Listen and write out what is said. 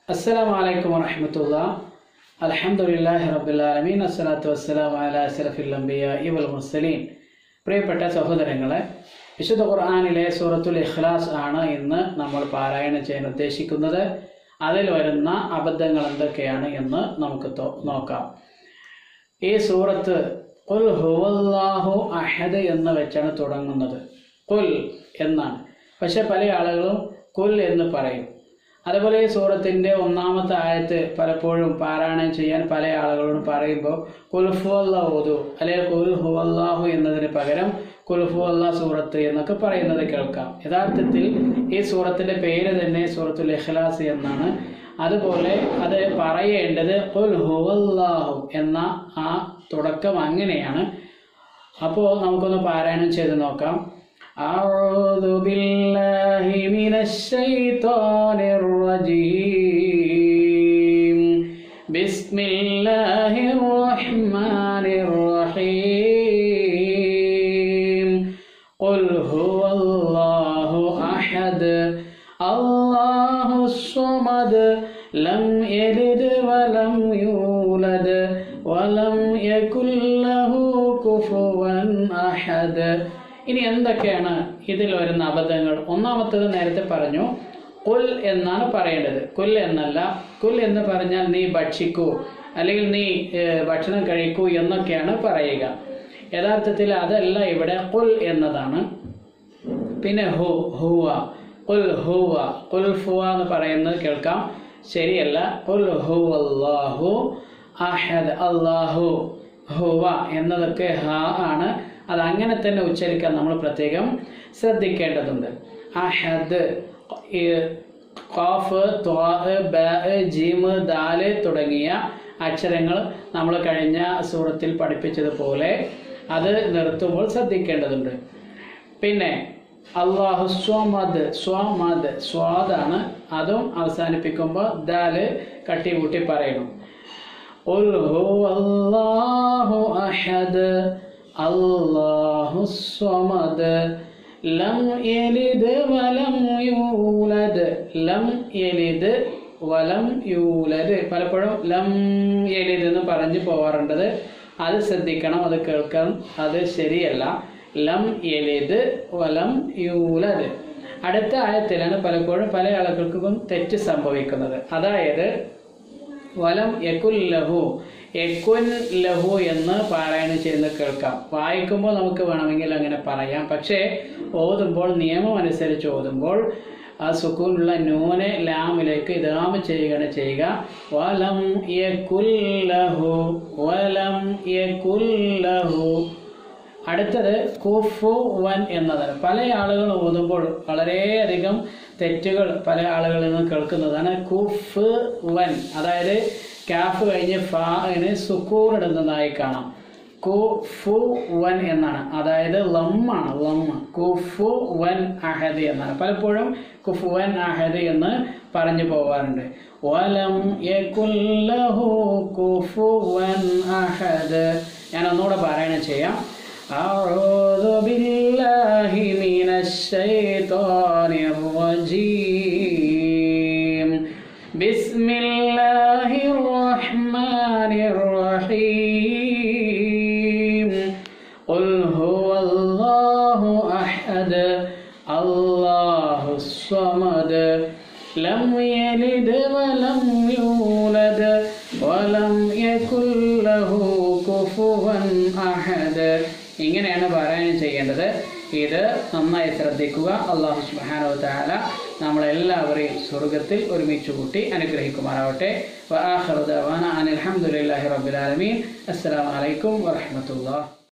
അസ്സലാമു അലൈക്കും വറഹമത്തുള്ള അൽഹംദുലില്ലാഹി റബ്ബിൽ ആലമീൻ അസ്സലാത്തു വസ്സലാമു അലാ അസ്റഫിൽ അംബിയാഇ വൽ മുർസലീൻ പ്രിയപ്പെട്ട സഹോദരങ്ങളെ വിശുദ്ധ ഖുർആനിലെ സൂറത്തുൽ ഇഖ്ലാസ് ആണ് ഇന്ന് നമ്മൾ പാരായണം ചെയ്യാൻ ഉദ്ദേശിക്കുന്നത് അതിൽ വരുന്ന അബദ്ധങ്ങൾ എന്തൊക്കെയാണ് എന്ന് നമുക്ക് തോ- നോക്കാം ഈ സൂറത്ത് കുൽ ഹുവല്ലാഹു അഹദ് എന്ന് വെച്ചാണ് തുടങ്ങുന്നത് കുൽ എന്നാണ് പക്ഷെ പല ആളുകളും കുൽ എന്ന് പറയും അതുപോലെ ഈ സൂറത്തിൻ്റെ ഒന്നാമത്തെ ആയത്ത് പലപ്പോഴും പാരായണം ചെയ്യാൻ പല ആളുകളോടും പറയുമ്പോൾ കുൽഫു അല്ല ഓതു അല്ലെങ്കിൽ കുൽ ഹുവല്ലാഹു എന്നതിന് പകരം കുൽഫു അല്ല സൂറത്ത് എന്നൊക്കെ പറയുന്നത് കേൾക്കാം യഥാർത്ഥത്തിൽ ഈ സൂറത്തിൻ്റെ പേര് തന്നെ സൂറത്തുൽ ഇഖ്ലാസ് എന്നാണ് അതുപോലെ അത് പറയേണ്ടത് കുൽ ഹുവല്ലാഹു എന്ന ആ തുടക്കം അങ്ങനെയാണ് അപ്പോൾ നമുക്കൊന്ന് പാരായണം ചെയ്ത് നോക്കാം أعوذ بالله من الشيطان الرجيم بسم الله الرحمن الرحيم قل هو الله أحد الله الصمد لم يلد ولم يولد ولم يكن له كفوا أحد ഇനി എന്തൊക്കെയാണ് ഇതിൽ വരുന്ന അബദ്ധങ്ങൾ ഒന്നാമത്തത് നേരത്തെ പറഞ്ഞു കുൽ എന്നാണ് പറയേണ്ടത് കുൽ എന്നല്ല കുൽ എന്ന് പറഞ്ഞാൽ നീ ഭക്ഷിക്കൂ അല്ലെങ്കിൽ നീ ഏഹ്, ഭക്ഷണം കഴിക്കൂ എന്നൊക്കെയാണ് പറയുക യഥാർത്ഥത്തിൽ അതല്ല ഇവിടെ കുൽ എന്നതാണ് പിന്നെ ഹു ഹുവ കുൽ ഹുവ കുൽ ഫുവ എന്ന് പറയുന്നത് കേൾക്കാം ശരിയല്ല കുൽ ഹുവ അല്ലാഹു അഹദ് അല്ലാഹു ഹുവ എന്നതൊക്കെ ഹ ആണ് അത് അങ്ങനെ തന്നെ ഉച്ചരിക്കാൻ നമ്മൾ പ്രത്യേകം ശ്രദ്ധിക്കേണ്ടതുണ്ട് അഹദ് ഈ ഖാഫ് ത്വാ ബ ജീമ് ദാല് തുടങ്ങിയ അക്ഷരങ്ങൾ നമ്മൾ കഴിഞ്ഞ സൂറത്തിൽ പഠിപ്പിച്ചതുപോലെ അത് നിർത്തുമ്പോൾ ശ്രദ്ധിക്കേണ്ടതുണ്ട് പിന്നെ അള്ളാഹു സ്വമദ് സ്വമദ് സ്വാദാണ് അതും അവസാനിപ്പിക്കുമ്പോൾ ദാല് കട്ടി കൂട്ടി പറയണം قل هو الله أحد الله الصمد لم يلد ولم يولد لم يلد വലം യൂലത് പലപ്പോഴും ലം യലിദ് എന്ന് പറഞ്ഞു പോവാറുണ്ടത് അത് ശ്രദ്ധിക്കണം അത് കേൾക്കണം അത് ശരിയല്ല ലം യലിദ് വലം യൂലത് അടുത്ത ആയത്തിലാണ് പലപ്പോഴും പല ആളുകൾക്കും തെറ്റ് സംഭവിക്കുന്നത് അതായത് വലം യക്കുൽ ലഹു യക്കുൻ ലഹു എന്ന് പാരായണം ചെയ്യുന്നത് കേൾക്കാം വായിക്കുമ്പോൾ നമുക്ക് വേണമെങ്കിൽ അങ്ങനെ പറയാം പക്ഷേ ഓതുമ്പോൾ നിയമം അനുസരിച്ച് ഓതുമ്പോൾ ആ സുക്കൂനുള്ള നൂനെ ലാമിലേക്ക് ഇതാമ ചെയ്യുകയാണ് ചെയ്യുക വലം യക്കുൽ ലഹു വലം യക്കുൽ ലഹു അടുത്തത് കുഫു വൻ എന്നതാണ് പല ആളുകൾ ഓതുമ്പോൾ വളരെയധികം തെറ്റുകൾ പല ആളുകളിൽ നിന്ന് കേൾക്കുന്നതാണ് കുഫ് വൻ അതായത് കാഫ് കഴിഞ്ഞ് ഫാന് സുക്കൂർ ഇടുന്നതായി കാണാം കുഫു വൻ എന്നാണ് അതായത് ലമ്മാണ് ലമ്മ് കുഫു വൻ അഹദ് എന്നാണ് പലപ്പോഴും കുഫു വൻ അഹദ് എന്ന് പറഞ്ഞു പോവാറുണ്ട് വലം യകുല്ലഹു കുഫുവൻ അഹദ് ഞാൻ ഒന്നുകൂടെ പാരായണം ചെയ്യാം أعوذ بالله من الشيطان الرجيم بسم الله الرحمن الرحيم قل هو الله أحد الله الصمد لم يلد ولم يولد ولم يكن له كفوا أحد ഇങ്ങനെയാണ് പാരായണം ചെയ്യേണ്ടത് ഇത് നന്നായി ശ്രദ്ധിക്കുക അള്ളാഹു സുബ്ഹാനഹു വ തആല നമ്മളെല്ലാവരെയും സ്വർഗത്തിൽ ഒരുമിച്ച് കൂട്ടി അനുഗ്രഹിക്കുമാറാവട്ടെ വആഖിറു ദഅവാന അനിൽ ഹംദുലില്ലാഹി റബ്ബിൽ ആലമീൻ അസ്സലാമു അലൈക്കും വറഹ്മത്തുള്ളാഹി